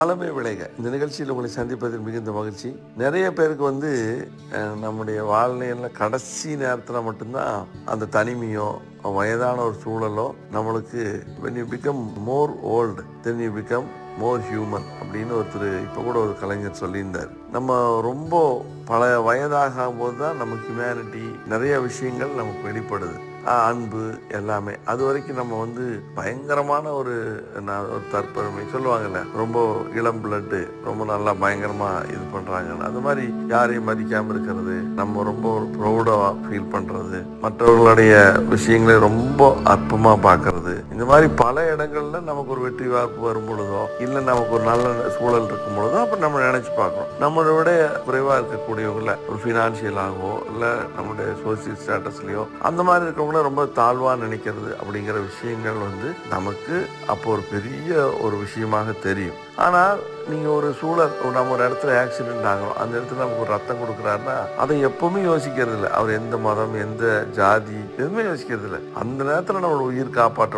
நலமே விளைக இந்த நிகழ்ச்சியில் உங்களை சந்திப்பதில் மிகுந்த மகிழ்ச்சி நிறைய பேருக்கு வந்து அஹ், நம்முடைய வாழ்நிலையில் கடைசி நேரத்தில் மட்டும்தான் அந்த தனிமையோ வயதான ஒரு சூழலோ நம்மளுக்கு when you become more old then you become more human அப்படின்னு ஒருத்தர் இப்போ கூட ஒரு கலைஞர் சொல்லியிருந்தார் நம்ம ரொம்ப பல வயதாகும் போது தான் நம்ம ஹியூமனிட்டி நிறைய விஷயங்கள் நமக்கு வெளிப்படுது ஆஹ் அன்பு எல்லாமே அது வரைக்கும் நம்ம வந்து பயங்கரமான ஒரு நான் ஒரு தற்பெருமை சொல்லுவாங்கல்ல ரொம்ப இளம் பிளட்டு ரொம்ப நல்லா பயங்கரமா இது பண்றாங்க அந்த மாதிரி யாரையும் மதிக்காம இருக்கிறது நம்ம ரொம்ப ப்ரௌடா ஃபீல் பண்றது மற்றவர்களுடைய விஷயங்களை ரொம்ப அற்பமா பார்க்கிறது இந்த மாதிரி பல இடங்கள்ல நமக்கு ஒரு வெற்றி வாய்ப்பு வரும் பொழுதோ இல்ல நமக்கு ஒரு நல்ல சூழல் இருக்கும் பொழுதோ அப்ப நம்ம நினைச்சு பார்க்கணும் நம்மளை விட குறைவா இருக்கக்கூடியவங்கள ஒரு ஃபினான்ஷியலாகவோ இல்ல நம்மளுடைய சோசியல் ஸ்டேட்டஸ்லயோ அந்த மாதிரி இருக்கவங்கள ரொம்ப தாழ்வா நினைக்கிறது அப்படிங்கிற விஷயங்கள் வந்து நமக்கு அப்போ ஒரு பெரிய ஒரு விஷயமாக தெரியும் ஆனால் நீங்க ஒரு சூழல் ஒரு நம்ம ஒரு இடத்துல ஆக்சிடென்ட் ஆகும் அந்த இடத்துல நமக்கு ஒரு ரத்தம் கொடுக்குறாருன்னா அதை எப்பவுமே யோசிக்கிறது இல்லை அவர் எந்த மதம் எந்த ஜாதி எதுவுமே யோசிக்கிறது இல்லை அந்த நேரத்துல நம்மளோட உயிர் காப்பாற்ற